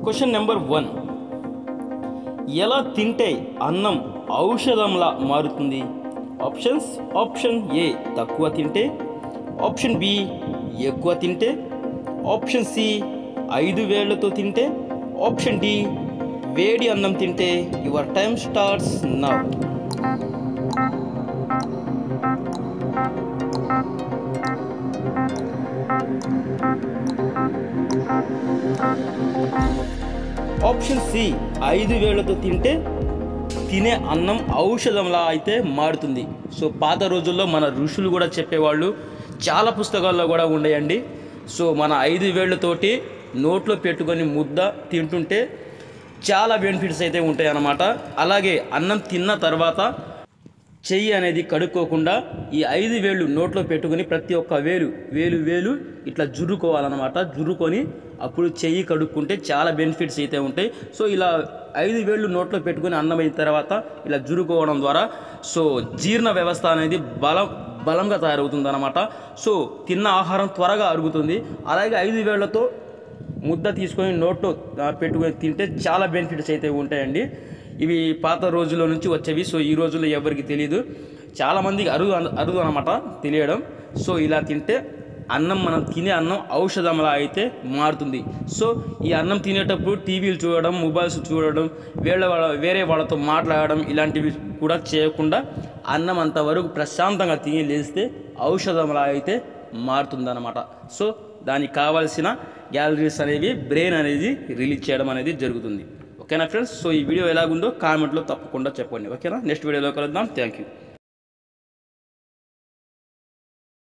question number one ఎలా తింటే అన్నం ఔషధంలా మారుతుంది ఆప్షన్స్ ఆప్షన్ ఏ తక్కువ తింటే ఆప్షన్ బి ఎక్కువ తింటే ఆప్షన్ సి ఐదు వేళ్లతో తింటే ఆప్షన్ డి వేడి అన్నం తింటే your time starts now option C ఐదు వేళ్లతో తింటే తినే అన్నం ఔషధంలా అయితే మారుతుంది సో పాత రోజుల్లో మన ఋషులు కూడా చెప్పేవాళ్ళు చాలా పుస్తకాల్లో కూడా ఉండేయండి సో మన ఐదు వేళ్లతోటి నోట్లో పెట్టుకొని ముద్ద తింటుంటే చాలా బెనిఫిట్స్ అయితే ఉంటాయి అన్నమాట అలాగే అన్నం తిన్న తర్వాత చెయ్యి అనేది కడుక్కోకుండా ఈ ఐదు వేళ్ళు నోట్లో పెట్టుకొని ప్రతి ఒక్క వేలు వేలు వేలు ఇట్లా జుర్రుకోవాలన్నమాట జుర్రుకొని అప్పుడు చెయ్యి కడుక్కుంటే చాలా బెనిఫిట్స్ అయితే ఉంటాయి సో ఇలా ఐదు వేళ్ళు నోట్లో పెట్టుకొని అన్నం అయిన తర్వాత ఇలా జురుకోవడం ద్వారా సో జీర్ణ వ్యవస్థ అనేది బలం బలంగా తయారవుతుంది అనమాట సో తిన్న ఆహారం త్వరగా అరుగుతుంది అలాగే ఐదు వేళ్లతో ముద్ద తీసుకొని నోట్లో ఆ, పెట్టుకొని తింటే చాలా బెనిఫిట్స్ అయితే ఉంటాయండి ఇవి పాత రోజుల్లో నుంచి వచ్చేవి సో ఈ రోజుల్లో ఎవరికి తెలియదు చాలామందికి అరుదు అన- అరుదు అనమాట తెలియడం సో ఇలా తింటే అన్నం మనం తినే అన్నం ఔషధంలా అయితే మారుతుంది సో ఈ అన్నం తినేటప్పుడు టీవీలు చూడడం మొబైల్స్ చూడడం వేరే వాళ్ళ వేరే వాళ్ళతో మాట్లాడడం ఇలాంటివి కూడా చేయకుండా అన్నం అంతవరకు ప్రశాంతంగా తిని లేస్తే ఔషధంలా అయితే మారుతుందన్నమాట సో దానికి కావాల్సిన గ్యాలరీస్ అనేవి బ్రెయిన్ అనేది రిలీజ్ చేయడం అనేది జరుగుతుంది ఓకేనా ఫ్రెండ్స్ సో ఈ వీడియో ఎలాగుందో కామెంట్లో తప్పకుండా చెప్పండి ఓకేనా నెక్స్ట్ వీడియోలో కలుద్దాం థ్యాంక్ యూ